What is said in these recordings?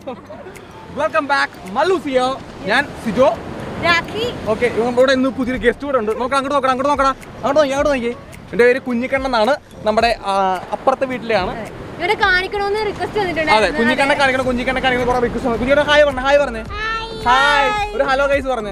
Welcome back മല്ലൂസിയോ ഞാൻ Sijo Rakhi okay ഇവിടെ ഇന്ന് പുതിയൊരു ഗസ്റ്റ് കൂടെ ഉണ്ട് നോക്കാം അങ്ങോട്ട് നോക്കണം അങ്ങോട്ട് നോക്കണം അങ്ങോട്ട് നോക്കി അങ്ങോട്ട് നോക്കി എൻ്റെ പേര് കുഞ്ഞിക്കണ്ണെന്നാണ് നമ്മുടെ ആ, അപ്പുറത്തെ വീട്ടിലെയാണ് ഇവിടെ കാണിക്കണമെന്ന് റിക്വസ്റ്റ് അതെ വന്നിട്ടുണ്ടായിരുന്നു കുഞ്ഞിക്കണ്ണ കാണിക്കണം കുഞ്ഞിക്കണ്ണ കാണിക്കണം കുറെ റിക്വസ്റ്റ് കുഞ്ഞിക്കണ്ണ ഹായ് പറഞ്ഞേ ഹായ് പറഞ്ഞേ ഹായ് ഒരു ഹലോ ഗൈസ് പറഞ്ഞേ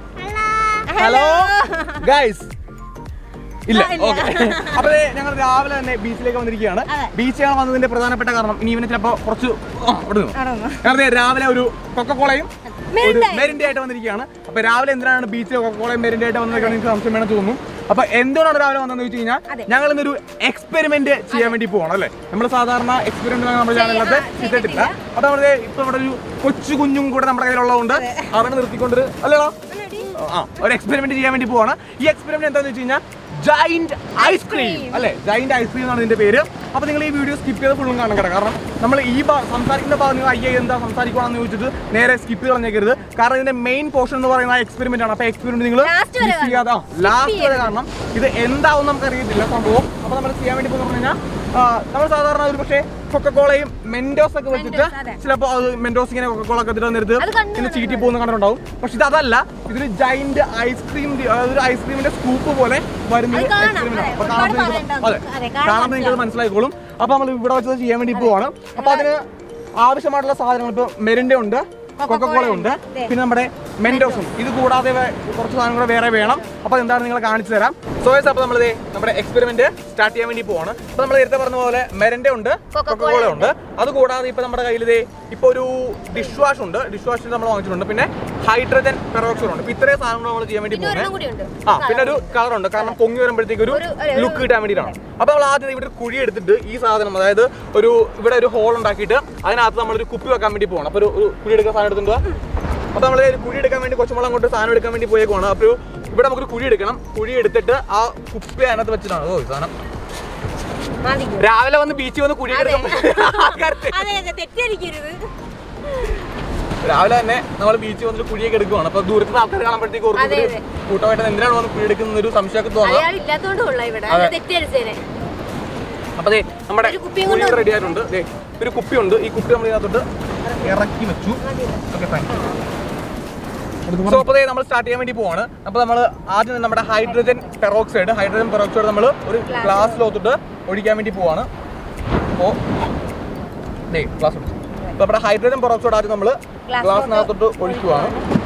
ഹലോ ഗൈസ് ഇല്ല ആ, ഇല്ല. ഓക്കെ അപ്പൊ ദേ ഞങ്ങൾ രാവിലെ തന്നെ ബീച്ചിലേക്ക് വന്നിരിക്കുകയാണ് അതെ. ബീച്ചിലാണ് വന്നതിന്റെ പ്രധാനപ്പെട്ട കാരണം ഇനി ഇവന് ചിലപ്പോ കുറച്ച് ആ, ഇവിടെ നിന്നോ. അവിടെ നിന്നോ. ഞങ്ങൾ ദേ രാവിലെ ഒരു കൊക്കക്കോളയും ഒരു മെറിൻഡായി. മെരിന്റെ ആയിട്ട് വന്നിരിക്കുകയാണ് അപ്പൊ രാവിലെ എന്തിനാണ് ബീച്ചിൽ കൊക്കക്കോളയും മെരിന്റെ ആയിട്ട് വന്നതൊക്കെ എനിക്ക് സംശയം വേണം തോന്നുന്നു അപ്പൊ എന്തുകൊണ്ടാണ് രാവിലെ വന്നതെന്ന് വെച്ച് കഴിഞ്ഞാൽ അതെ. ഞങ്ങൾ ഇന്നൊരു എക്സ്പെരിമെന്റ് ചെയ്യാൻ വേണ്ടി പോകണം അല്ലേ നമ്മൾ സാധാരണ എക്സ്പെരിമെന്റ് നമ്മുടെ ചെയ്യാ- ചാനലിനകത്ത് ആ, ചെയ്തിട്ടില്ല ചെയ്തിട്ടില്ല. അപ്പൊ നമ്മുടെ ഇപ്പൊ ഇവിടെ ഒരു കൊച്ചു കുഞ്ഞും കൂടെ നമ്മുടെ കയ്യിലുള്ളതുകൊണ്ട് അവനെ നിർത്തിക്കൊണ്ട് അല്ലേടാ ആ ഒരു എക്സ്പെരിമെന്റ് ചെയ്യാൻ വേണ്ടി പോവാണ് ഈ എക്സ്പെരിമെന്റ് എന്താന്ന് വെച്ച് കഴിഞ്ഞാൽ ജൈന്റ് ഐസ്ക്രീം അല്ലെ ജൈന്റ് ഐസ്ക്രീം എന്നാണ് ഇതിന്റെ പേര് അപ്പൊ നിങ്ങൾ ഈ വീഡിയോ സ്കിപ്പ് ചെയ്ത് ഫുള്ളും കാണാൻ കേട്ടോ കാരണം നമ്മൾ ഈ ഭാ- സംസാരിക്കുന്ന ഭാഗം നിങ്ങൾ അയ്യ എന്താ സംസാരിക്കുകയാണെന്ന് ചോദിച്ചിട്ട് നേരെ സ്കിപ്പ് കളഞ്ഞേക്കരുത് കാരണം ഇതിന്റെ മെയിൻ പോർഷൻ എന്ന് പറയുന്ന എക്സ്പെരിമെന്റ് ആണ് അപ്പൊ എക്സ്പെരിമെന്റ് നിങ്ങൾ Last വരെ കാണണം. ചെയ്യാതെ ലാസ്റ്റ് വരെ കാണണം ഇത് എന്താവും നമുക്ക് അറിയത്തില്ല സംഭവം അപ്പൊ നമ്മൾ ചെയ്യാൻ വേണ്ടി പോകുന്ന കഴിഞ്ഞാൽ നമ്മൾ സാധാരണ ഒരു പക്ഷേ കൊക്കക്കോളയും മെൻഡോസ് ഒക്കെ വെച്ചിട്ട് Mentos, അതെ. ചിലപ്പോൾ അത് മെൻഡോസ് ഇങ്ങനെ കൊക്കക്കോള ഒക്കെ ഇട്ടിട്ട് നേരത്ത് അത് കണ്ടു ഇങ്ങനെ ചീറ്റി പോകുന്ന കണ്ടിട്ടുണ്ടാവും പക്ഷെ ഇത് അതല്ല ഇതിൽ ജൈന്റ് ഐസ്ക്രീം ഒരു ഐസ്ക്രീമിന്റെ സ്കൂപ്പ് പോലെ വരുന്ന അത് കാണാം, experiment ആണ്. അതെ. അപ്പൊ ഒരുപാട് കാണുമ്പോൾ നിങ്ങൾക്ക് പറയണ്ട. അതെ അതെ, കാണാൻ കാണുമ്പോൾ നിങ്ങൾക്ക് മനസ്സിലായിക്കോളും അപ്പൊ നമ്മൾ ഇവിടെ വെച്ചത് ചെയ്യാൻ വേണ്ടി പോവാണ് അപ്പൊ അതിന് ആവശ്യമായിട്ടുള്ള സാധനങ്ങൾ ഇപ്പൊ മെരിന്റെ ഉണ്ട് കൊക്കക്കോള ഉണ്ട് ദേ. പിന്നെ നമ്മുടെ മെൻഡോസും ഇത് കൂടാതെ വേ- കുറച്ച് സാധനം കൂടെ വേറെ വേണം അപ്പൊ എന്താണ് നിങ്ങൾ കാണിച്ചു തരാം സോ അപ്പൊ നമ്മൾ നമ്മുടെ എക്സ്പെരിമെന്റ് സ്റ്റാർട്ട് ചെയ്യാൻ വേണ്ടി പോവാണ് അപ്പൊ നമ്മൾ നേരത്തെ പറഞ്ഞ പോലെ മെരന്റെ ഉണ്ട് കൊക്കക്കോള ഉണ്ട് അത് കൂടാതെ ഇപ്പൊ നമ്മുടെ കയ്യിൽ ഇതേ ഇപ്പൊ ഒരു ഡിഷ് വാഷ് ഉണ്ട് ഡിഷ് വാഷ് നമ്മൾ വാങ്ങിച്ചിട്ടുണ്ട് പിന്നെ ഹൈഡ്രജൻ പെറോക്സൈഡ് ഉണ്ട് ഇപ്പൊ ഇത്രയും സാധനങ്ങൾ നമ്മൾ ചെയ്യാൻ വേണ്ടി പിന്നെ ഒരെണ്ണം പോകുന്നത് കൂടി ഉണ്ട് ആ പിന്നെ ഒരു കളർ ഉണ്ട് കാരണം പൊങ്ങി വരുമ്പോഴത്തേക്ക് ഒരു ഒരു- ഒരു- ലുക്ക് കിട്ടാൻ വേണ്ടിയിട്ടാണ് അപ്പൊ നമ്മൾ ആദ്യം ഇവിടെ ഒരു കുഴി എടുത്തിട്ട് ഈ സാധനം അതായത് ഒരു ഇവിടെ ഒരു ഹോൾ ഉണ്ടാക്കിയിട്ട് അതിനകത്ത് നമ്മളൊരു കുപ്പി വെക്കാൻ വേണ്ടി പോകണം അപ്പൊ ഒരു ഒരു കുഴി എടുക്കാൻ സാധനം എടുത്തിട്ട് അപ്പൊ നമ്മൾ ഒരു കുഴി എടുക്കാൻ വേണ്ടി കൊച്ചുമുളക് അങ്ങോട്ട് സാധനം എടുക്കാൻ വേണ്ടി പോയേക്കുവാണ് അപ്പൊ ഒരു- ഇവിടെ നമുക്കൊരു കുഴി എടുക്കണം കുഴി എടുത്തിട്ട് ആ കുപ്പി അതിനകത്ത് വെച്ചിട്ടാണ് ഓ ഈ സാധനം മതി. രാവിലെ വന്ന് ബീച്ചിൽ വന്ന് കുഴി എടുക്കാൻ ആൾക്കാർക്ക് അതെ അതെ തെറ്റിദ്ധരിക്കരുത് രാവിലെ തന്നെ നമ്മൾ ബീച്ചിൽ വന്നിട്ട് കുഴിയൊക്കെ എടുക്കുവാണ് അപ്പൊ ദൂരത്ത് ആൾക്കാർ കാണുമ്പോഴത്തേക്ക് അതെ, ഓർക്കും അതെ. കൂട്ടമായിട്ട് എന്തിനാണ് വന്ന് കുഴി എടുക്കുന്ന ഒരു സംശയമൊക്കെ തോന്നുന്നത് അയാൾ ഇല്ലാത്തോണ്ട് കൊള്ളാം ഇവിടെ അതെ. തെറ്റിദ്ധരിച്ചേനെ അപ്പൊ ദേ നമ്മുടെ ഒരു കുപ്പിയും കുഴി കൊണ്ട് റെഡി ആയിട്ടുണ്ട് ദേ ഒരു കുപ്പിയുണ്ട് ഈ കുപ്പി നമ്മൾ ഇതിനകത്തോട്ട് ഇറക്കി വെച്ചു ഓക്കെ ഫൈൻ സോ അപ്പോൾ നമ്മൾ സ്റ്റാർട്ട് ചെയ്യാൻ വേണ്ടി പോവാണ് അപ്പോൾ നമ്മൾ ആദ്യം തന്നെ നമ്മുടെ ഹൈഡ്രജൻ പെറോക്സൈഡ് ഹൈഡ്രജൻ പെറോക്സൈഡ് നമ്മൾ ഒരു ഗ്ലാസ്സിലോത്തിട്ട് ഒഴിക്കാൻ വേണ്ടി പോവാണ് അപ്പോൾ ദേ ഗ്ലാസ് ഒഴിച്ചു അപ്പോൾ നമ്മുടെ ഹൈഡ്രജൻ പെറോക്സൈഡ് ആദ്യം നമ്മൾ Glass ഗ്ലാസ്സിനകത്തോട്ട് ഒഴിക്കുവാണ്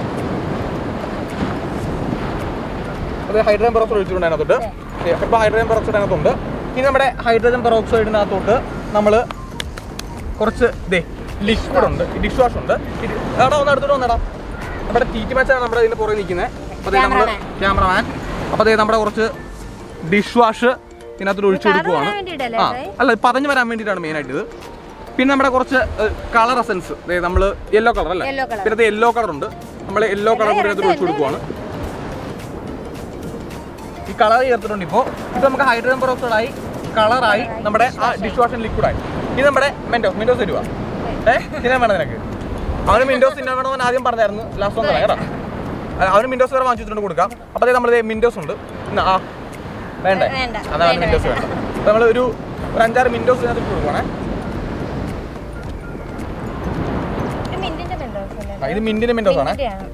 അത് ഹൈഡ്രജൻ പെറോക്സൈഡ് ഒഴിച്ചിട്ടുണ്ട് അതിനകത്തോട്ട് ഇപ്പോൾ ഹൈഡ്രജൻ പെറോക്സൈഡ് അതിനകത്തുണ്ട് ഇനി നമ്മുടെ ഹൈഡ്രജൻ പെറോക്സൈഡിനകത്തോട്ട് നമ്മൾ കുറച്ച് ദേ ലിക്വിഡ് ഉണ്ട് ഡിഷ് വാഷ് ഉണ്ട് ഇത് എടാ ഒന്ന് എടുത്തിട്ട് വന്നെടാ നമ്മുടെ തീറ്റി മച്ചാണ് നമ്മുടെ ഇതിന്റെ പുറകെ നിൽക്കുന്നത് അപ്പോൾ ദേ നമ്മൾ Cameraman. ക്യാമറമാൻ അപ്പോൾ ദേ നമ്മുടെ കുറച്ച് ഡിഷ് വാഷ് ഇതിനകത്തോട്ട് ഒഴിച്ചു colour കൊടുക്കുവാണ് വരാൻ വേണ്ടിയിട്ടല്ലേ ആ അത്? അല്ല ഇത് പതഞ്ഞ് വരാൻ വേണ്ടിയിട്ടാണ് മെയിനായിട്ട് ഇത് പിന്നെ നമ്മുടെ കുറച്ച് കളർ എസൻസ് നമ്മൾ യെല്ലോ കളർ അല്ലേ Yellow colour. പിന്നെ യെല്ലോ കളർ ഉണ്ട് നമ്മൾ യെല്ലോ കളർ കൂടി അതിനകത്ത് ഒഴിച്ചു കൊടുക്കുവാണ് ഈ കളർ ചേർത്തിട്ടുണ്ട് ഇപ്പോൾ ഇപ്പോൾ നമുക്ക് ഹൈഡ്രജൻ പെറോക്സൈഡ് ആയി കളറായി നമ്മുടെ ആ ഡിഷ് വാഷൻ ലിക്വിഡ് ആയി ഇത് നമ്മുടെ മെൻഡോസ് മെൻഡോസ് തരുവാ ഏഹ് തിന്നാൻ വേണം നിനക്ക് അവന് മിൻഡോസ് തിന്നാൻ വേണമെന്ന് ആദ്യം പറഞ്ഞായിരുന്നു ലാസ്റ്റ് ഒന്ന് കേട്ടോ അഹ് അവന് മിൻഡോസ് വേറെ വാങ്ങിച്ചിട്ടുണ്ട് കൊടുക്കാം അപ്പോൾ നമ്മൾ മിൻഡോസ് ഉണ്ട് ഇന്ന് ആ വേണ്ടേ വേണ്ട. അതാണ് വേണ്ട, മിൻഡോസ് വേണ്ട അപ്പോൾ നമ്മൾ ഒരു ഒരു അഞ്ചാറ് മിൻഡോസ് ഇതിനകത്ത് ഇട്ട് കൊടുക്കണേ ഇത് മിന്റിന്റെ മെൻഡോസ് അല്ലേ? ആ, ഇത് മിൻറ്റിന് മിൻഡോസ് ആണ് മിന്റിന്റെയാണ്.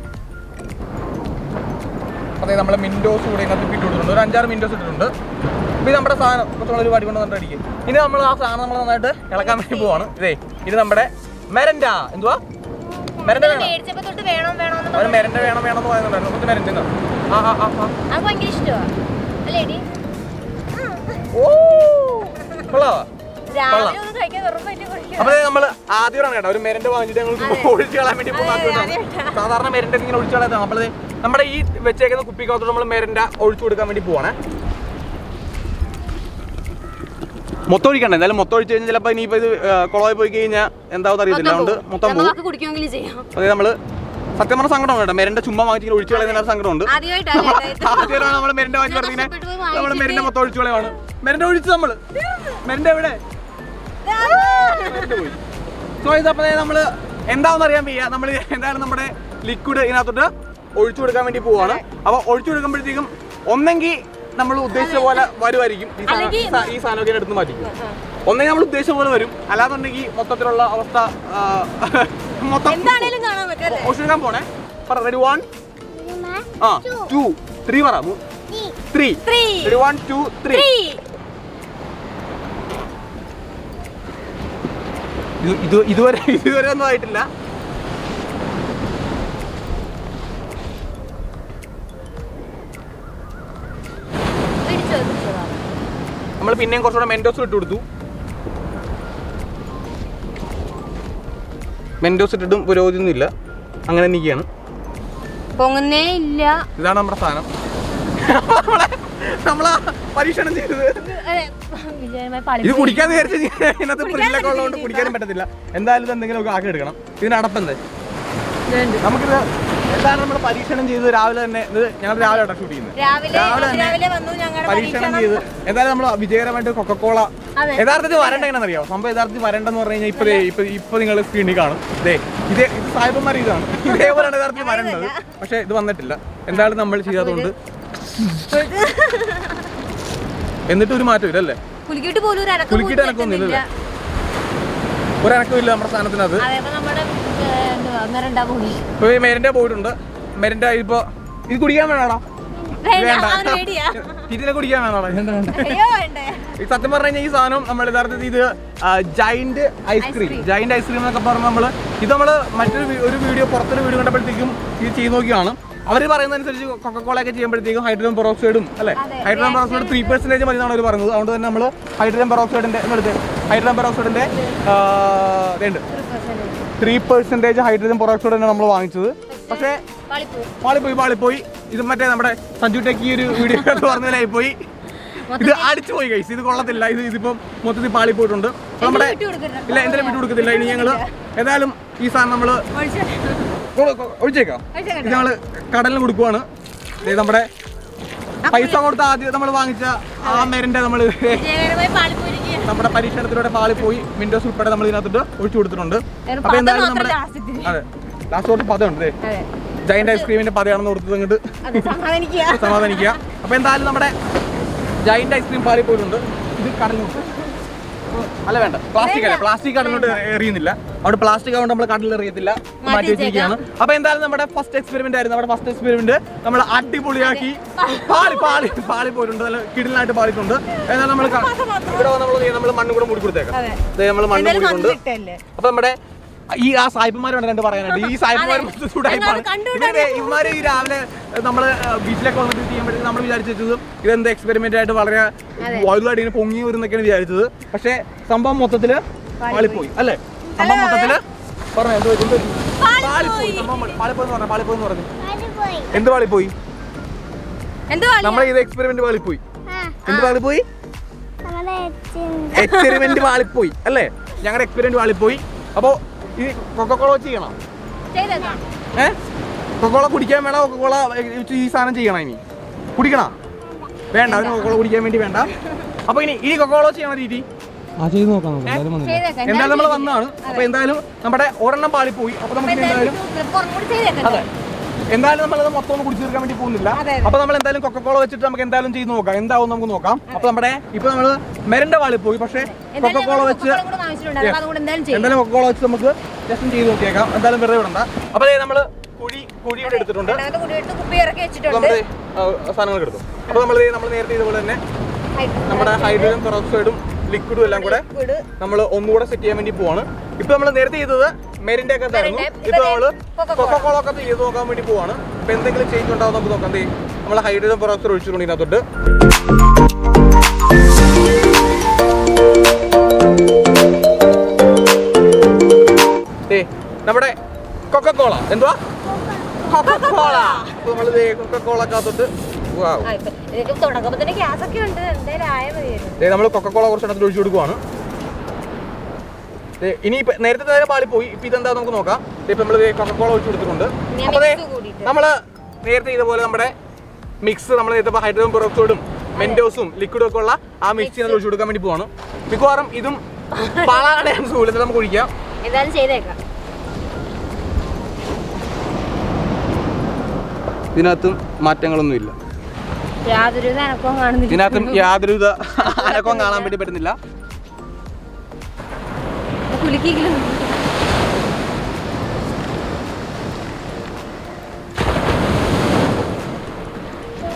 അതെ നമ്മളെ മിൻഡോസ് കൂടെ ഇതിനകത്ത് ഇട്ട് കൊടുത്തിട്ടുണ്ട് ഒരു അഞ്ചാറ് മിൻഡോസ് ഇട്ടിട്ടുണ്ട് അപ്പോൾ ഇത് നമ്മുടെ സാധനം കുറച്ചുകൂടെ ഒരു വടി കൊണ്ട് നന്നായിട്ട് അടിക്കും ഇനി നമ്മൾ ആ സാധനം നമ്മൾ നന്നായിട്ട് ഇളക്കാൻ വേണ്ടി പോവാണ് ഇതേ ഇത് നമ്മുടെ മെരൻഡ എന്തുവാ മെരൻഡ ഇത് വേണം മേടിച്ചപ്പോ തൊട്ട് വേണം വേണമെന്ന് അവന് മെരൻഡ വേണം വേണം എന്ന് പറയുന്നുണ്ടായിരുന്നു കുറച്ച് മെരൻഡ ആ ആ ആ ആ അത് ഭയങ്കര ഇഷ്ടമാ അല്ലേടി ഓ കൊള്ളാവാ രാവിലെ ഒന്ന് കഴിക്കാൻ വെറും പറ്റി കുടിക്കുക അപ്പൊ നമ്മൾ ആദ്യമാണ് കേട്ടോ ഒരു മെരന്റെ വാങ്ങിച്ചിട്ട് ഞങ്ങൾ ഒഴിച്ചു കളയാൻ വേണ്ടി പോകുന്ന അതെ, ആദ്യമായിട്ടാണ്. സാധാരണ മെരന്റെ ഇങ്ങനെ ഒഴിച്ചു കളയാതാണ് നമ്മള് നമ്മുടെ ഈ വെച്ചേക്കുന്ന കുപ്പിക്കകത്തോട്ട് നമ്മൾ മെരണ്ട ഒഴിച്ചു കൊടുക്കാൻ വേണ്ടി പോവാണ് മൊത്തം ഒഴിക്കണ്ട എന്തായാലും മൊത്തം ഒഴിച്ചു കഴിഞ്ഞാൽ ചിലപ്പോൾ ഇനിയിപ്പോൾ ഇത് ആ, കുളമായി പോയി കഴിഞ്ഞാൽ എന്താവും അറിയത്തില്ല അതുകൊണ്ട് മൊത്തം പോകും നമുക്ക് കുടിക്കുമെങ്കിലും ചെയ്യാം അതായത് നമ്മള് സത്യം പറഞ്ഞ സങ്കടം കേട്ടോ മെരന്റെ ചുമ്മാ വാങ്ങിച്ച് ഒഴിച്ചു കളയുന്ന സങ്കടമുണ്ട് ആദ്യമായിട്ടാണ് ആദ്യമായിട്ടാണ് നമ്മൾ മെരന്റെ വാങ്ങിച്ച് പറഞ്ഞിങ്ങനെ കഷ്ടപ്പെട്ട് പോയി നമ്മൾ മെരന്റെ മൊത്തം ഒഴിച്ചു കളയാണ് മെരന്റെ ഒഴിച്ചു നമ്മള് മെരന്റെ എവിടെ പോയി സോ ഇതപ്പോ നമ്മൾ എന്താണെന്ന് അറിയാൻ വയ്യ നമ്മൾ എന്താണ് നമ്മുടെ ലിക്വിഡ് ഇതിനകത്തോട്ട് ഒഴിച്ചു കൊടുക്കാൻ വേണ്ടി പോവാണ് അപ്പൊ ഒഴിച്ചു കൊടുക്കുമ്പോഴത്തേക്കും ഒന്നെങ്കിൽ നമ്മൾ ഉദ്ദേശിച്ച പോലെ വരുമായിരിക്കും ഈ സാധനം- അല്ലെങ്കിൽ- സാ- ഈ സാധനമൊക്കെ എടുത്ത് മാറ്റിക്കും ഒന്നെങ്കിൽ നമ്മൾ ഉദ്ദേശിച്ച പോലെ വരും അല്ലാന്നുണ്ടെങ്കിൽ മൊത്തത്തിലുള്ള അവസ്ഥ ആ, മൊത്തം എന്താണേലും കാണാൻ പറ്റല്ലേ ഓപ്ഷൻ എടുക്കാൻ പോണേ പറ റെഡി വൺ ആ ടു ത്രീ പറ three three ready one two three three ഇത് ഇത് ഇതുവരെ ഇതുവരെ ഒന്നും ആയിട്ടില്ല പിടിച്ചോ പിടിച്ചോ നമ്മൾ പിന്നെയും കുറച്ചുകൂടെ മെൻഡോസ് ഇട്ട് കൊടുത്തു മെൻഡോസ് ഇട്ടിട്ടും പുരോഗതിയൊന്നും ഇല്ല അങ്ങനെ നിൽക്കുകയാണ് പൊങ്ങുന്നേ ഇല്ല ഇതാണ് നമ്മുടെ സാധനം നമ്മളെ നമ്മളാ പരീക്ഷണം ചെയ്തത് അതെ, വിജയമായി ഇത് പളി കുടിക്കാന്ന് വിചാരിച്ചു ഇതിനകത്ത് പ്രില്ലൊക്കെ ഉള്ളതുകൊണ്ട് കുടിക്കാനും പറ്റത്തില്ല എന്തായാലും ഇത് എന്തെങ്കിലുമൊക്കെ ആക്കി എടുക്കണം ഇതിന് അടപ്പെന്ത് നമുക്കിത് എന്താണ് നമ്മൾ പരീക്ഷണം ചെയ്തത് രാവിലെ തന്നെ ഇത് ഞങ്ങൾ രാവിലെ ഷൂട്ട് ചെയ്യുന്നത് രാവിലെ രാവിലെ തന്നെ രാവിലെ വന്നു ഞങ്ങളുടെ പരീക്ഷണം പരീക്ഷണം ചെയ്ത് എന്തായാലും നമ്മൾ വിജയകരമായിട്ട് കൊക്കക്കോള അതെ. യഥാർത്ഥത്തിൽ വരണ്ട എങ്ങനെയാണെന്നറിയോ സംഭവം യഥാർത്ഥത്തിൽ വരണ്ടെന്ന് പറഞ്ഞു കഴിഞ്ഞാൽ ഇപ്പൊ ദേ, ഇപ്പൊ ഇപ്പൊ നിങ്ങൾ സ്ക്രീനിൽ കാണും ദേ ഇത് ഇത് സാഹിബന്മാർ ഇതാണ് ഇതേപോലെയാണ് യഥാർത്ഥത്തിൽ വരേണ്ടത് പക്ഷെ ഇത് വന്നിട്ടില്ല എന്തായാലും നമ്മൾ ചെയ്യാത്തതുകൊണ്ട് എന്നിട്ട് ഒരു മാറ്റം ഇല്ലല്ലേ കുലുക്കിയിട്ട് പോലും ഒരു അനക്കം കുലുക്കിയിട്ട് പോലും അനക്കമൊന്നും കിട്ടുന്നില്ല. ഒരനക്കമില്ല നമ്മുടെ സാധനത്തിനകത്ത് അതെ അപ്പൊ നമ്മുടെ ഏ, എന്തുവാ മെരണ്ടാ പോയി ഇപ്പൊ ഈ മെരന്റെ പോയിട്ടുണ്ട് മെരന്റെ ഇപ്പൊ ഇത് കുടിക്കാൻ വേണോടാ വേണ്ട ആ ഒരു പേടിയാ ഇതിനെ കുടിക്കാൻ വേണോടാ വേണ്ട വേണ്ട അയ്യോ വേണ്ടേ ഈ സത്യം പറഞ്ഞു കഴിഞ്ഞാൽ ഈ സാധനം നമ്മൾ യഥാർത്ഥത്തിൽ ഇത് ജൈന്റ് ഐസ്ക്രീം ജൈന്റ് ഐസ്ക്രീം എന്നൊക്കെ പറഞ്ഞ് നമ്മൾ ഇത് നമ്മൾ മറ്റൊരു വി- ഒരു വീഡിയോ പുറത്തൊരു വീഡിയോ കണ്ടപ്പോഴത്തേക്കും ഇത് ചെയ്ത് നോക്കിയാണ് അവർ പറയുന്നതനുസരിച്ച് കൊക്കക്കോള ഒക്കെ ചെയ്യുമ്പോഴത്തേക്കും ഹൈഡ്രജൻ പെറോക്സൈഡും അല്ലെ അതെ, ഹൈഡ്രജൻ പെറോക്സൈഡ് ത്രീ പെർസെന്റേജ് മതി എന്നാണ് അവർ പറഞ്ഞത് അതുകൊണ്ട് തന്നെ നമ്മൾ ഹൈഡ്രജൻ പെറോക്സൈഡിന്റെ എന്നെടുത്ത് ഹൈഡ്രജൻ പെറോക്സൈഡിന്റെ ഇതുണ്ട് ത്രീ പെർസെന്റേജ് ഹൈഡ്രജൻ പെറോക്സൈഡ് തന്നെ നമ്മൾ വാങ്ങിച്ചത് പക്ഷേ കളിപ്പോ പാളിപ്പോയി പാളിപ്പോയി ഇത് മറ്റേ നമ്മുടെ സഞ്ജു ടെക്ക് ഈ ഒരു വീഡിയോ പറഞ്ഞതിലായി പോയി ഇത് അടിച്ചു പോയി കൈസ് ഇത് കൊള്ളത്തില്ല ഇത് ഇതിപ്പം മൊത്തത്തിൽ പാളി പോയിട്ടുണ്ട് അപ്പൊ നമ്മുടെ വിട്ടു കൊടുക്കരുത്. ഇല്ല എന്തെങ്കിലും വിട്ടു കൊടുക്കത്തില്ല ഇനി ഞങ്ങള് ഏതായാലും ഈ സാധനം നമ്മള് ഒഴിച്ചേ. കൊ- കൊ- ഒഴിച്ചേക്കാം ഒഴിച്ചേ ഇത് ഞങ്ങള് കടലിന് കൊടുക്കുവാണ് ഇത് നമ്മുടെ പൈസ കൊടുത്ത് ആദ്യം നമ്മൾ വാങ്ങിച്ച ആ മെരിന്റെ നമ്മൾ വിജയകരമായി പാളിപ്പോയിരിക്കുക നമ്മുടെ പരീക്ഷണത്തിലൂടെ പാളിപ്പോയി വിൻഡോസ് ഉൾപ്പെടെ നമ്മൾ ഇതിനകത്തിട്ട് ഒഴിച്ചു കൊടുത്തിട്ടുണ്ട് ഒരു അപ്പൊ പദം എന്തായാലും മാത്രം നമ്മുടെ last ത്തിന്. അതെ ലാസ്റ്റ് തൊട്ട് പദമുണ്ട് അതെ ജൈന്റ് ഐസ്ക്രീമിന്റെ പതയാണെന്ന് കൊടുത്തത് അങ്ങോട്ട് അതെ സമാധാനിക്കുക സമാധാനിക്കുക അപ്പൊ എന്തായാലും നമ്മുടെ ജൈന്റ് ഐസ്ക്രീം പാലി പോയിട്ടുണ്ട് ഇത് കടലിലോട്ട് അല്ല വേണ്ട പ്ലാസ്റ്റിക് അല്ല പ്ലാസ്റ്റിക് കടലിലോട്ട് എറിയുന്നില്ല അവിടെ പ്ലാസ്റ്റിക് ആവുകൊണ്ട് നമ്മൾ കടലിൽ എറിയത്തില്ല മാറ്റി വെച്ചിരിക്കുകയാണ് അപ്പൊ എന്തായാലും നമ്മുടെ ഫസ്റ്റ് എക്സ്പെരിമെന്റ് ആയിരുന്നു നമ്മുടെ ഫസ്റ്റ് എക്സ്പെരിമെന്റ് നമ്മൾ അടിപൊളിയാക്കി പാളി പാളി പാളി പോയിട്ടുണ്ട് നല്ല കിടിലായിട്ട് പാളിയിട്ടുണ്ട് എന്നാൽ നമ്മൾ ഇവിടെ നമ്മൾ നമ്മൾ മണ്ണും കൂടെ മൂടി കൊടുത്തേക്കാം അതെ നമ്മൾ മണ്ണ് എന്തായാലും മൂടിക്കൊണ്ട് വന്നിട്ടല്ലേ അപ്പൊ നമ്മുടെ ഈ ആ സായിപ്പന്മാരുണ്ട് രണ്ട് പറയാനുണ്ട് ഈ സായിപ്പന്മാർ മൊത്തം ചൂടായിപ്പാണ് ഞങ്ങൾ കണ്ടുകൊണ്ടാണ് ഇവരെ ഇവന്മാര് ഈ രാവിലെ നമ്മള് ബീച്ചിലൊക്കെ വന്നിട്ട് ചെയ്യുമ്പോഴത്തേക്ക് നമ്മൾ വിചാരിച്ചത് ഇതെന്ത് എക്സ്പെരിമെന്റ് ആയിട്ട് വളരെ വലുതായിട്ട് ഇങ്ങനെ പൊങ്ങി വരുന്നൊക്കെയാണ് വിചാരിച്ചത് പക്ഷേ സംഭവം മൊത്തത്തില് പാളിപ്പോയി അല്ലേ സംഭവം മൊത്തത്തില് പറഞ്ഞു എന്തോ എന്തോ പാളിപ്പോയി സംഭവം പാളിപ്പോയി എന്ന് പറഞ്ഞു പാളിപ്പോയി എന്ന് പറഞ്ഞു എന്ത് പാളിപ്പോയി എന്തുവാ നമ്മളെ ഇത് എക്സ്പെരിമെന്റ് പാളിപ്പോയി എന്ത് പാളിപ്പോയി എക്സ്പെരിമെന്റ് പാളിപ്പോയി അല്ലേ ഞങ്ങളുടെ എക്സ്പെരിമെന്റ് പാളിപ്പോയി അപ്പോ ഈ കൊക്കക്കോള വെച്ച് ചെയ്യണം ചെയ്തേക്കാം ഏ കൊക്കോള കുടിക്കാൻ വേണം കൊക്കോള ഈ സാധനം ചെയ്യണം ഇനി കുടിക്കണ വേണ്ട അതിന് കൊക്കോള കുടിക്കാൻ വേണ്ടി വേണ്ട അപ്പൊ ഇനി ഇനി കൊക്കോള ചെയ്യണ രീതി ആ ചെയ്ത് നോക്കാം നമുക്ക് എന്തായാലും വന്നില്ല ചെയ്തേക്കാം എന്തായാലും നമ്മൾ വന്നതാണ് അപ്പൊ എന്തായാലും നമ്മുടെ ഒരെണ്ണം പാളിപ്പോയി അപ്പൊ നമുക്ക് ഇനി എന്തായാലും കുറച്ചുകൂടി ചെയ്തേക്കാം അതെ എന്തായാലും നമ്മളത് മൊത്തം ഒന്ന് കുടിച്ചു തീർക്കാൻ വേണ്ടി പോകുന്നില്ല അതെ, അപ്പൊ നമ്മൾ എന്തായാലും കൊക്കക്കോള വെച്ചിട്ട് നമുക്ക് എന്തായാലും ചെയ്ത് നോക്കാം എന്താവും നമുക്ക് നോക്കാം അപ്പൊ നമ്മുടെ ഇപ്പൊ നമ്മള് മെരണ്ട പാളിപ്പോയി പക്ഷേ കൊക്കക്കോള വെച്ച് അതുകൊണ്ട് എന്തായാലും ചെയ്യും എന്തായാലും കൊക്കോള വെച്ച് നമുക്ക് ജസ്റ്റ് ചെയ്ത് നോക്കിയേക്കാം എന്തായാലും വെറുതെ വിടണ്ട അപ്പൊ ദേ നമ്മള് കുഴി കുഴി ഇവിടെ എടുത്തിട്ടുണ്ട് രണ്ടാമത്തെ കുടിയെടുത്ത് കുപ്പി ഇറക്കി വെച്ചിട്ടുണ്ട് നമ്മുടെ സാധനങ്ങൾ എടുത്തു അപ്പൊ നമ്മൾ നമ്മൾ നേരത്തെ ഇതുപോലെ തന്നെ നമ്മുടെ ഹൈഡ്രജൻ പെറോക്സൈഡും ലിക്വിഡും എല്ലാം കൂടെ വിട്. നമ്മൾ ഒന്നുകൂടെ സെറ്റ് ചെയ്യാൻ വേണ്ടി പോവാണ് ഇപ്പൊ നമ്മൾ നേരത്തെ ചെയ്തത് മെരിന്റെ ഒക്കെ ആയിരുന്നു മെറിന്റെ, ഇപ്പൊ ഇപ്പൊ നമ്മള് Coca-Cola. കൊക്കക്കോള ഒക്കെ ചെയ്ത് നോക്കാൻ വേണ്ടി പോവാണ് ഇപ്പൊ എന്തെങ്കിലും ചേഞ്ച് ഉണ്ടാവും നമുക്ക് നോക്കാം ദേ നമ്മൾ ഹൈഡ്രജൻ പെറോക്സൈഡ് ഒഴിച്ചിട്ടുണ്ട് ഇതിനകത്തോട്ട് ദേ, നമ്മുടെ കൊക്കക്കോള എന്തുവാ കൊക്കക്കോള നമ്മൾ കൊക്കക്കോളക്കകത്തോട്ട് വാവ് ആ, ഇപ്പൊ ഇതിക്ക് തുടങ്ങുമ്പോ തന്നെ ഗ്യാസ് ഒക്കെ ഉണ്ട് എന്തായാലും ആയ മതിയായിരുന്നു നമ്മൾ കൊക്കക്കോള കുറച്ച് ഇടത്തിൽ ഒഴിച്ചു കൊടുക്കുവാണ് ദേ, ഇനി ഇപ്പൊ നേരത്തെ നേരെ പാളി പോയി ഇപ്പൊ ഇതെന്താ നമുക്ക് നോക്കാം ഇപ്പൊ നമ്മൾ കൊക്കക്കോള ഒഴിച്ചു കൊടുത്തിട്ടുണ്ട് ഇനി അപ്പൊ ദേ, mix കൂടിയിട്ട്. നമ്മള് നേരത്തെ ഇതുപോലെ നമ്മുടെ മിക്സ് നമ്മൾ നേരത്തെ ഹൈഡ്രജൻ പെറോക്സൈഡും മെൻഡോസും ലിക്വിഡും ഒക്കെ ഉള്ള ആ മിക്സ് ഒഴിച്ചു കൊടുക്കാൻ വേണ്ടി പോവാണ് മിക്കവാറും ഇതും പാളാകടയാൻ സൂര്യത്തിൽ നമുക്ക് ഒഴിക്കാം എന്തായാലും ചെയ്തേക്കാം ഇതിനകത്തും മാറ്റങ്ങളൊന്നുമില്ല യാതൊരു നനക്കവും കാണുന്നില്ല ഇതിനകത്തും യാതൊരുവിധ അനക്കവും കാണാൻ വേണ്ടി പറ്റുന്നില്ല കുലുക്കിയെങ്കിലും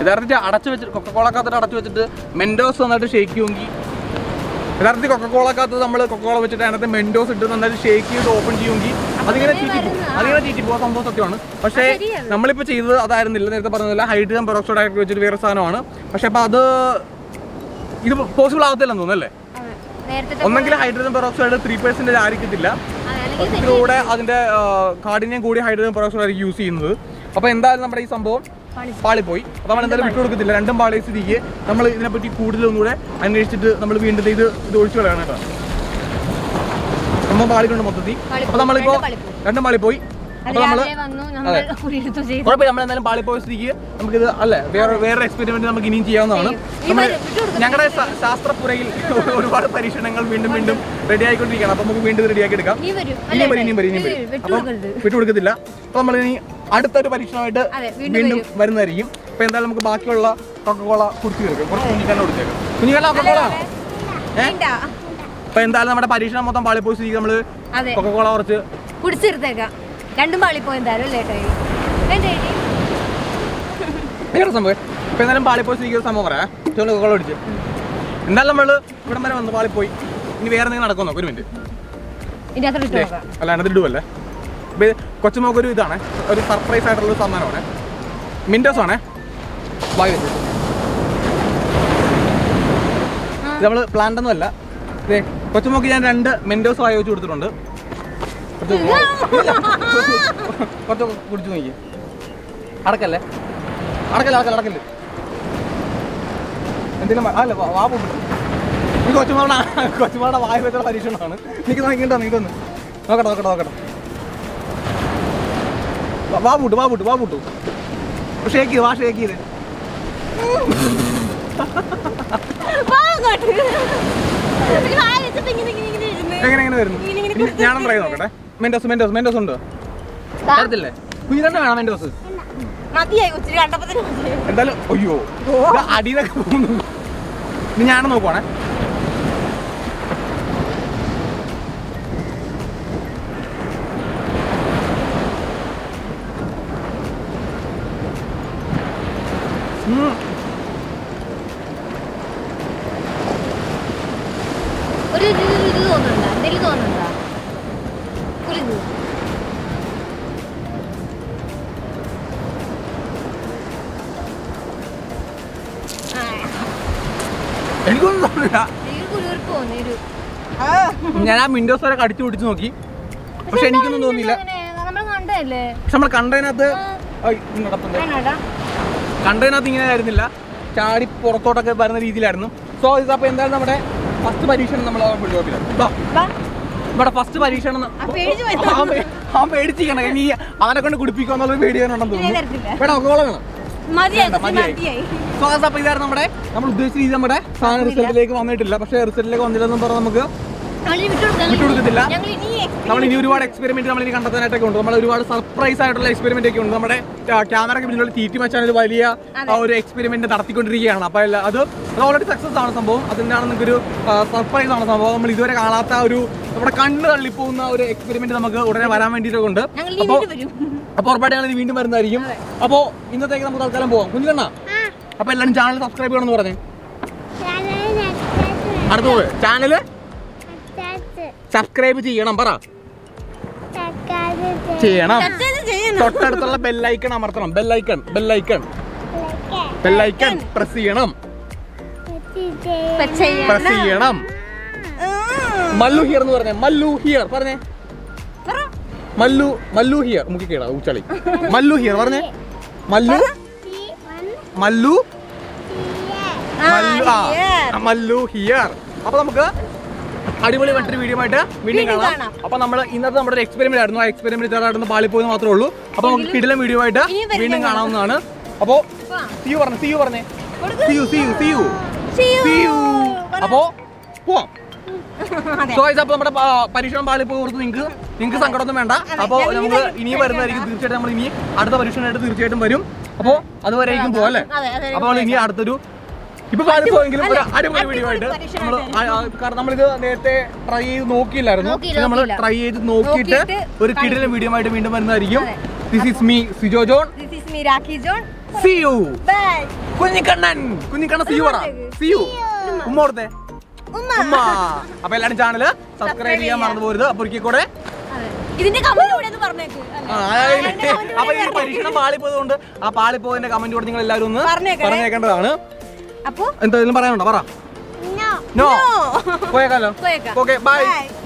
യഥാർത്ഥത്തിൽ അടച്ചു വെച്ചിട്ട് കൊക്കക്കോളക്കകത്തിട്ട് അടച്ചു വെച്ചിട്ട് മെൻഡോസ് നന്നായിട്ട് ഷേക്ക് ചെയ്യുമെങ്കിൽ യഥാർത്ഥത്തിൽ കൊക്കക്കോളക്കകത്ത് നമ്മൾ കൊക്കക്കോള വെച്ചിട്ട് അതിനകത്ത് മെൻഡോസ് ഇട്ട് നന്നായിട്ട് ഷേക്ക് ചെയ്ത് ഓപ്പൺ ചെയ്യുമെങ്കിൽ അതിങ്ങനെ ചീറ്റി പോകും അതിങ്ങനെ ചീറ്റി പോകും സംഭവം സത്യമാണ് പക്ഷേ ശരിയാണ്. നമ്മളിപ്പോൾ ചെയ്തത് അതായിരുന്നില്ല നേരത്തെ പറഞ്ഞതല്ല ഹൈഡ്രജൻ പെറോക്സൈഡ് ആയിട്ട് വെച്ചിട്ട് വേറെ സാധനമാണ് പക്ഷേ അപ്പോൾ അത് ഇത് പോസിബിൾ ആകത്തില്ലെന്ന് തോന്നുന്നല്ലേ അതെ. നേരത്തെ ഒന്നെങ്കിൽ ഹൈഡ്രജൻ പെറോക്സൈഡ് ത്രീ പെർസെൻറ്റേജ് ആയിരിക്കത്തില്ല അല്ലെങ്കിൽ ഇതിലൂടെ അതിന്റെ ആ, കാഠിന്യം കൂടി ഹൈഡ്രജൻ പെറോക്സൈഡ് ആയിരിക്കും യൂസ് ചെയ്യുന്നത് അപ്പോൾ എന്തായാലും നമ്മുടെ ഈ സംഭവം പാളിപ്പോയി അപ്പോൾ നമ്മൾ എന്തായാലും വിട്ടു കൊടുക്കത്തില്ല രണ്ടും പാളിയ സ്ഥിതിക്ക് നമ്മൾ ഇതിനെപ്പറ്റി കൂടുതൽ ഒന്നുകൂടെ അന്വേഷിച്ചിട്ട് നമ്മൾ വീണ്ടും ഇത് ഇത് ഒഴിച്ചു കളയണം കേട്ടോ നമ്മൾ പാളിക്കൊണ്ട് മൊത്തത്തിൽ പാളിപ്പോയി. അപ്പോൾ നമ്മളിപ്പോൾ രണ്ടും പാളിപ്പോയി. രണ്ടും പാളിപ്പോയി അത് അപ്പോൾ നമ്മൾ രാവിലെ വന്നു നമ്മൾ കുടിയെടുത്തു ചെയ്തു കുഴപ്പമില്ല നമ്മൾ എന്തായാലും പാളിപ്പോയ സ്ഥിതിക്ക് നമുക്കിത് അല്ലേ വേറെ വേറെ എക്സ്പെരിമെന്റ് നമുക്ക് ഇനിയും ചെയ്യാവുന്നതാണ് ചെയ്യും. ഈ നമ്മൾ വരും, വിട്ടുകൊടുക്കത്തില്ല. ഞങ്ങളുടെ ശാ- ശാസ്ത്രപ്പുരയിൽ ഒരുപാട് പരീക്ഷണങ്ങൾ വീണ്ടും വീണ്ടും റെഡി ആയിക്കൊണ്ടിരിക്കുകയാണ് അപ്പോൾ നമുക്ക് വീണ്ടും റെഡിയാക്കി എടുക്കാം ഇനി വരും ഇനിയും വരും ഇനിയും വരും ഇനിയും വരും അപ്പം വിട്ടുകൊടുക്കരുത് വിട്ടുകൊടുക്കത്തില്ല അപ്പോൾ നമ്മൾ ഇനി അടുത്തൊരു പരീക്ഷണമായിട്ട് അതെ, വീണ്ടും വീണ്ടും വരുന്നതായിരിക്കും അപ്പോൾ എന്തായാലും നമുക്ക് ബാക്കിയുള്ള കൊക്കക്കോള കുടിച്ച് തീർക്കും കുറച്ച് കുഞ്ഞിക്കാനെ കൊടുത്തേക്കാം കുഞ്ഞിക്കാനെ കൊക്കക്കോള ഏ വേണ്ട. അപ്പോൾ എന്തായാലും നമ്മുടെ പരീക്ഷണം മൊത്തം പാളിപ്പോയി സ്ഥിതിക്ക് നമ്മൾ അതെ കൊക്കക്കോള കുറച്ച് കുടിച്ചെടുത്തേക്കാം രണ്ടും പാളിപ്പോയി എന്തായാലും ലേറ്റ് ആയി വേണ്ട ചേച്ചി വേറെ സംഭവം ഇപ്പൊ എന്തായാലും പാളിപ്പോയി സ്ഥിതിക്ക് ഒരു സംഭവം പറയാം ചോദിച്ചു കൊക്കോള പിടിച്ച് എന്തായാലും നമ്മൾ ഇവിടം വരെ വന്ന് പാളിപ്പോയി ഇനി വേറെ എന്തെങ്കിലും നടക്കുമോ നോക്ക് ഒരു മിനിറ്റ് ഇതിനകത്ത് ഇട്ട് നോക്കാം അല്ല അതിനകത്ത് ഇടുവല്ലേ ഇപ്പൊ കൊച്ചുമോക്ക് ഒരു ഇതാണ് ഒരു സർപ്രൈസ് ആയിട്ടുള്ള ഒരു സമ്മാനമാണ് മിൻറ്റോസ് ആണ് വായി വെച്ച് ഇത് നമ്മൾ പ്ലാന്റ് ഒന്നും അല്ല ഇതേ കൊച്ചുമോക്ക് ഞാൻ രണ്ട് മെൻറ്റോസ് വായി വെച്ച് കൊടുത്തിട്ടുണ്ട് കുറച്ച് കുറച്ച് കുടിച്ചു നോക്കി അടക്കല്ലേ അടക്കല്ല അടക്കല്ല അടക്കല്ലേ എന്തെങ്കിലും അല്ല വാ- വാ പൊട്ടു ഈ കൊച്ചുമാരുടെ കൊച്ചുമാരുടെ വായ വെച്ചുള്ള പരീക്ഷണമാണ് എനിക്ക് നോക്കിണ്ടോ നീ ഇതൊന്ന് നോക്കട്ടെ നോക്കട്ടെ നോക്കട്ടെ വാ- വാ പൂട്ടു വാ പൂട്ടു വാ പൂട്ടു ഷേക്ക് ചെയ്ത് വാ ഷേക്ക് ചെയ്ത് വാ അങ്ങോട്ട്. ഇത് വായ വെച്ചിട്ട് ഇങ്ങനെ ഇങ്ങനെ ഇങ്ങനെ ഇരുന്ന്. എങ്ങനെ എങ്ങനെ വരുന്നു ഇങ്ങനെ ഇങ്ങനെ ഇനി ഞാനൊന്ന് ട്രൈ നോക്കട്ടെ മെൻഡോസ് മെൻഡോസ് മെൻഡോസ് ഉണ്ടോ ദാ. തരത്തില്ലേ കുഞ്ഞിരണ്ട വേണം മെൻഡോസ് മതിയായി ഒത്തിരി കണ്ടപ്പോ തന്നെ മതിയായി. എന്തായാലും അയ്യോ ഇത് അടിയിലൊക്കെ പോകുന്നു ഇനി ഞാനും നോക്കുവാണേ ഉം. ഒരു ഇത് ഇത് ഇത് തോന്നുന്നുണ്ടോ എന്തെങ്കിലും തോന്നുന്നുണ്ടോ കുലിത് എനിക്കൊന്നും തോന്നില്ല കുരുവിർക്ക് തോന്നി ഒരു ഞാൻ ആ വിൻഡോസ് വരെ കടിച്ചു പിടിച്ച് നോക്കി പക്ഷെ എനിക്കൊന്നും തോന്നിയില്ല നമ്മൾ കണ്ടല്ലേ പക്ഷെ നമ്മൾ കണ്ടതിനകത്ത് ഐ, ഇത് നടപ്പുണ്ട്. കണ്ടതിനകത്ത് ഇങ്ങനെ ആയിരുന്നില്ല ചാടി പുറത്തോട്ടൊക്കെ വരുന്ന രീതിയിലായിരുന്നു സോ ഇതപ്പോൾ എന്തായാലും നമ്മുടെ ഫസ്റ്റ് പരീക്ഷണം നമ്മൾ കൊണ്ടുപോകില്ല നമ്മുടെ ഫസ്റ്റ് പരീക്ഷണം ന- ആ, പേടിച്ച് പോയി. അവൻ പേ- അവൻ പേടിച്ചിരിക്കണം ഇനി അവനെ കൊണ്ട് കുടിപ്പിക്കുക എന്നുള്ളത് പേടിയാനുണ്ടെന്ന് ഇല്ല, തോന്നുന്നു തരത്തില്ല. വേണം കോള വേണം മതിയായി വേണ്ട, മതിയായി. മതിയായി സോ അപ്പോൾ ഇതായിരുന്നു നമ്മുടെ നമ്മൾ ഉദ്ദേശിച്ച രീതി നമ്മുടെ സാധനം റിസൾട്ടിലേക്ക് വന്നിട്ടില്ല പക്ഷേ റിസൾട്ടിലേക്ക് വന്നില്ലെന്നും പറഞ്ഞ് നമുക്ക് ഞങ്ങൾ വിട്ടുകൊടുക്കാം വിട്ടുകൊടുക്കത്തില്ല. ഞങ്ങൾ ഇനി നമ്മൾ ഇനി ഒരുപാട് എക്സ്പെരിമെന്റ് നമ്മൾ ഇനി കണ്ടെത്താനായിട്ടൊക്കെ ഉണ്ട് നമ്മൾ ഒരുപാട് സർപ്രൈസ് ആയിട്ടുള്ള എക്സ്പെരിമെന്റ് ഒക്കെ ഉണ്ട് നമ്മുടെ ക്യാമറയ്ക്ക് പിന്നിലുള്ള തീറ്റി മച്ചാൻ ഒരു വലിയ ആ, ഒരു എക്സ്പെരിമെന്റ് നടത്തിക്കൊണ്ടിരിക്കുകയാണ് അപ്പോൾ അത് അത് ഓൾറെഡി സക്സസ് ആണ് സംഭവം അതിൻ്റെയാണ് നമുക്കൊരു സർപ്രൈസ് ആണ് സംഭവം നമ്മൾ ഇതുവരെ കാണാത്ത ഒരു നമ്മുടെ കണ്ണ് തള്ളിപ്പോകുന്ന ഒരു എക്സ്പെരിമെന്റ് നമുക്ക് ഉടനെ വരാൻ വേണ്ടിയിട്ടൊക്കെ ഉണ്ട് ഞങ്ങൾ ഇനി അപ്പോൾ വീണ്ടും വരും അപ്പോൾ ഉറപ്പായിട്ട് ഞങ്ങൾ ഇത് വീണ്ടും വരുന്നതായിരിക്കും അപ്പോൾ ഇന്നത്തേക്ക് നമുക്ക് തൽക്കാലം പോവാം കുഞ്ഞുകണ്ണ അപ്പോൾ എല്ലാവരും ചാനൽ സബ്സ്ക്രൈബ് ചെയ്യണമെന്ന് പറഞ്ഞേ അടുത്ത പോയി ചാനല് സബ്സ്ക്രൈബ് ചെയ്യണം പറ ചെയ്യണം ചച്ചത് ചെയ്യണം തൊട്ടടുത്തുള്ള ബെല്ലൈക്കൺ അമർത്തണം ബെല്ലൈക്കൺ ബെല്ലൈക്കൺ ബെല്ലൈക്കൺ പ്രസ് ചെയ്യണം ഇപ്പൊ ചെയ്യണം. പ്രസ് ചെയ്യണം ഉം. മല്ലു ഹിയർ എന്ന് പറഞ്ഞേ മല്ലു ഹിയർ പറഞ്ഞേ പറ. മല്ലു മല്ലു ഹിയർ മുക്കി കേടാ ഊച്ചളി മല്ലു ഹിയർ പറഞ്ഞേ മല്ലു മല്ലു ആ, മല്ലു ആ here. ആ, മല്ലു ഹിയർ അപ്പൊ നമുക്ക് അടിപൊളി മറ്റൊരു വീഡിയോ ആയിട്ട് വീണ്ടും വീണ്ടും കാണാം കാണാം. അപ്പൊ നമ്മൾ ഇന്നത്തെ നമ്മുടെ എക്സ്പെരിമെന്റ് ആയിരുന്നു ആ എക്സ്പെരിമെന്റ് ചെറുതായിട്ടൊന്ന് പാളിപ്പോയി മാത്രമേ ഉള്ളൂ അപ്പൊ നമുക്ക് കിടിലം വീഡിയോ ആയിട്ട് ഇനിയും വരുന്ന വീണ്ടും കാണാം. കാണാവുന്നതാണ് അപ്പോ വാ. സിയു പറഞ്ഞേ സിയു പറഞ്ഞേ കൊടുക്ക്. See you see you see you See you. See you പറ. അപ്പോ പോവാം അതെ. സോ ഇത് അപ്പൊ നമ്മുടെ പ- പരീക്ഷണം പാളിപ്പോയി ഓർത്ത് നിങ്ങൾക്ക് നിങ്ങൾക്ക് സങ്കടമൊന്നും വേണ്ട അതെ, അപ്പോൾ ഞങ്ങൾ നമുക്ക് ഇനി ഇനിയും വരുന്നതായിരിക്കും തീർച്ചയായിട്ടും നമ്മൾ ഇനി അടുത്ത പരീക്ഷണമായിട്ട് തീർച്ചയായിട്ടും വരും അപ്പോൾ അതുവരെയായിരിക്കും പോകാം അല്ലേ അതെ, അതെ, അപ്പോൾ നമ്മൾ ഇനി അടുത്തൊരു ഇപ്പൊ പാളിപ്പോയെങ്കിലും ഒരു അതെ, അടിപൊളി അടിപൊളി വീഡിയോ ആയിട്ട് നമ്മൾ പരീക്ഷണമായിട്ട് കാരണം നമ്മളിത് നേരത്തെ ട്രൈ ചെയ്ത് നോക്കിയില്ലായിരുന്നു നോക്കിയില്ല, നമ്മൾ നോക്കിയില്ല. ട്രൈ ചെയ്ത് നോക്കിയിട്ട് നോക്കിയിട്ട് ഒരു കിടിലൻ വീഡിയോ ആയിട്ട് വീണ്ടും വരുന്നതായിരിക്കും അതെ. This is me Sijo John This is me, Raki John. See you bye Kunjikannan Kunjikannan see you പറ സി യു ഉമ്മ കൊടുത്തേ ഉമ്മ ഉമ്മ അപ്പൊ എല്ലാരും ചാനല് സബ്സ്ക്രൈബ് ചെയ്യാൻ മറന്നു പോരുത് അപ്പൊ ഒരിക്കൽ കൂടെ അതെ. ഇതിന്റെ കമന്റ് കൂടെ ഒന്ന് പറഞ്ഞേക്ക് അല്ലേ? ആ, അതായത് അപ്പൊ ഈ പരീക്ഷണം പാളിപ്പോയതുകൊണ്ട് ആ പാളിപ്പോയതിന്റെ കമന്റ് കൂടെ നിങ്ങൾ എല്ലാവരും ഒന്ന് പറഞ്ഞേക്കണേ. പറഞ്ഞേക്കേണ്ടതാണ് അപ്പൊ എന്തെങ്കിലും പറയാനുണ്ടോ പറ നോ പോയേക്കാലോ പോയേക്കാം. Okay bye Bye.